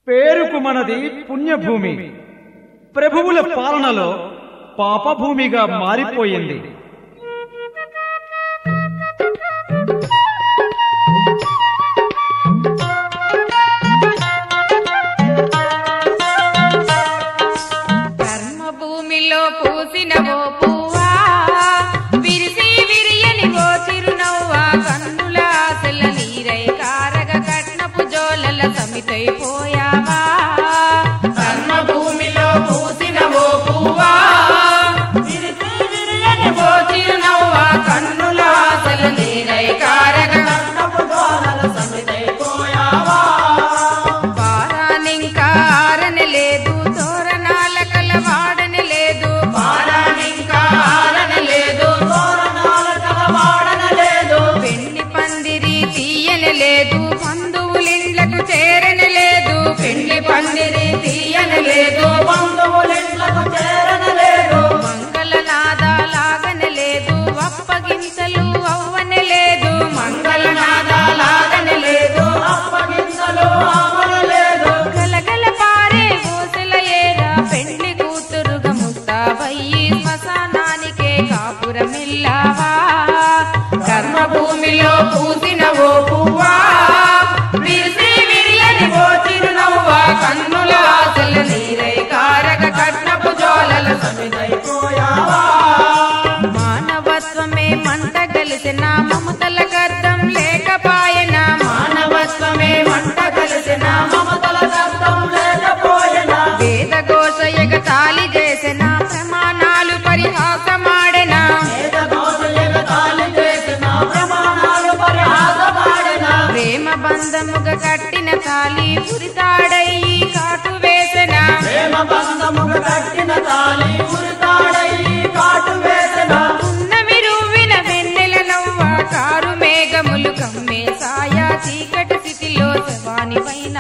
పేరుకు మనది పుణ్యభూమి ప్రభువుల పాలనలో పాపభూమిగా మారిపోయింది కర్మ భూమిలో పూసిన ఓ పువ్వా విరిసి విరియని ఓ చిరునవ్వా కన్నుల ఆశల నీరై కారగ కట్నపు జోలల సమితైపోయావా కర్మ భూమిలో పూసిన ఓ పువ్వా విరిసి విరియని ఓ చిరునవ్వా కన్నుల ఆశల నీరై కారగ కట్నపు జోలల సమితైపోయావా పారానింకా ఆరని లేదు తోరణాల కలవాడని లేదు పారానింకా ఆరని లేదు తోరణాల కలవాడని లేదు పెళ్లి పందిరి తీయని లేదు బంధువులిండ్లకు చేరని లేదు పెళ్లి పందిరి తీయని లేదు బంధువులిండ్లకు చేరని లేదు మంగళ నాదాలాగని లేదు అప్పగింతలు అవ్వని లేదు మంగళ నాదాలాగని లేదు అప్పగింతలు అవ్వని లేదు గలగల పారే ఊసల ఏరా పెళ్లి కూతురుగా ముస్తాబయ్యి శ్మశానానికే కాపురమిల్లావా కర్మ భూమిలో పూసిన ఓ పువ్వా విరిసి విరియని ఓ చిరునవ్వా కన్నుల ఆశల నీరై కారక కట్నపు జోలల సమిదైపోయావా మానవత్వమే మంట కలిసిన మమతల గర్ధం లేకపాయన మానవత్వమే మంట కలిసిన మమతల గర్ధం లేకపోయన వేద ఘోష ఎగతాళి చేసిన ప్రమాణాలు పరిహాసమాడెన వేద ఘోష ఎగతాళి చేసిన ప్రమాణాలు పరిహాసమాడెన ప్రేమ బంధముగా కట్టిన తాలి పురితాడయి కాటు వేసెన ప్రేమ బంధముగా కట్టిన తాలి పురితాడయి కాటు వేసెన ఉన్నమి రువ్విన వెన్నెల నవ్వ కారు మేఘములు కమ్మే సాయా చీకటి స్థితిలో శవాని పైన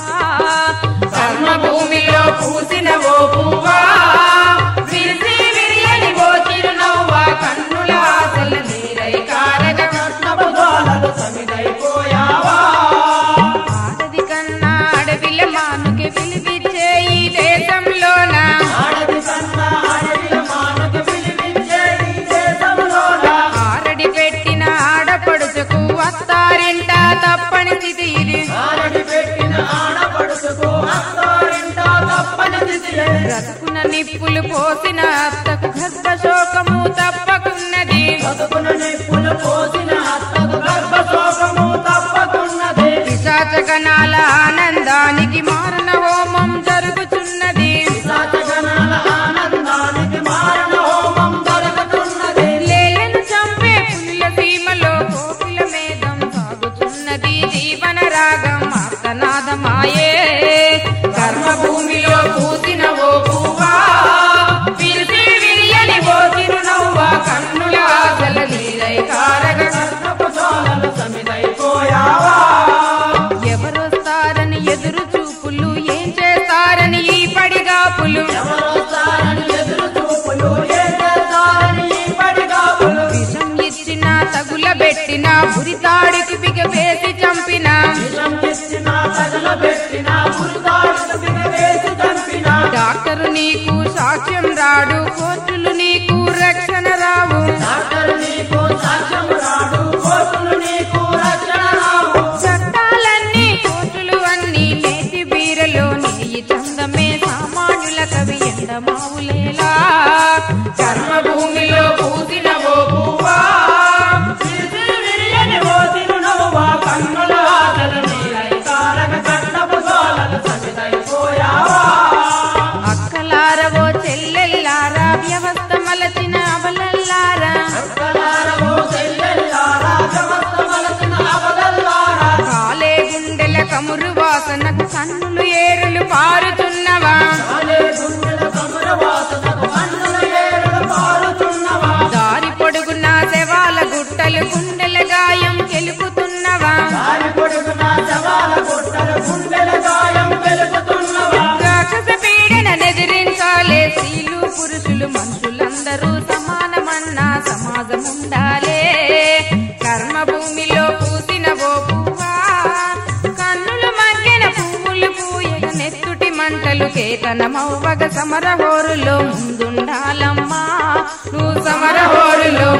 కర్మ భూమిలో పూసిన ఓ పువ్వా విరిసి విరియని ఓ చిరునవ్వ కన్నుల ఆశల నీరై కారగ కట్నపు దోలలు సమిదైపోయావా ఆడది కన్నా అడవిల మానుకి పిలిపిచ్చే ఈ దేశంలోన ఆడది కన్నా అడవిల మానుకి పిలిపిచ్చే ఈ దేశంలోన ఆరడి పెట్టిన ఆడపడుచుకు అత్తారింట తప్పని స్థితి ఇది ఆరడి పెట్టిన ఆడపడుచుకు అత్తారింట తప్పని స్థితి బ్రతుకున నిప్పులు పోసిన అత్తకు గర్భశోకము తప్పకున్నది బ్రతుకున నిప్పులు పోసిన అత్తకు గర్భశోకము తప్పకున్నది పిశాచగణాల ఆనందానికి మారణ హోమం జరుగుతున్నది పిశాచగణాల ఆనందానికి మారణ హోమం జరుగుతున్నది లేలను చంపే పుల్ల సీమలో కోకిల మేధం సాగుతున్నది జీవన రాగం ఆర్తనాదమాయే కర్మ భూమిలో పూసిన ఓ పువ్వా విరిసి విరియని ఓ చిరునవ్వా కన్నుల ఆశల నీరై కారగ కర్ణపు జోలలు సమిదైపోయావా ఎవరొస్తారని ఎదురు చూపులు ఏం చేస్తారని ఈ పడిగాపులు ఎవరొస్తారని ఎదురు చూపులు ఏం చేస్తారని ఈ పడిగాపులు విషం ఇచ్చిన తగుల పెట్టిన ఉరితాడికి బిగ వేసి చంపిన విషం ఇచ్చిన తగుల పెట్టిన ఉరితాడికి బిగ వేసి చంపిన డాక్టరు నీకు సాక్ష్యం రాడు కోర్టులు నీకు రక్షణ రావు డాక్టరు నీకు సాక్ష్యం రాడు కోర్టులు నీకు రక్షణ రావు చట్టాలన్నీ కోర్టులు అన్ని నేతి బీరలో నెయ్యి చందమే సామాన్యుల కవి ఎండమావులేలా కర్మ భూమిలో పూసిన ఓ పువ్వా విరిసి విరియని ఓ తిరునవ్వా కన్నుల ఆశల నీరై తారక కట్టపు జోలలు సమిదైపోయావా అక్కలారవో చెల్లెల్లారా వ్యవస్థ మలచిన అవలల్లారా కాలే గుండెల కమురు వాసనకు కన్నులు ఏరులు పారుతున్నవా దారి పొడుగున శవాల గుట్టలు గుండెల గాయం కెలుపుతున్నవా రాక్షస పీడన నెదిరించాలే స్త్రీలు పురుషులు మనుషులందరూ సమానమన్న సమాజం ఉండాలే కర్మ భూమిలో పూసిన ఓ పువ్వా కన్నులు మగ్గెన పువ్వులు పూయగ గుండెలు కేతనమవ్వగ సమరహోరులో ముందుండాలమ్మా నువ్వు సమరహోరులో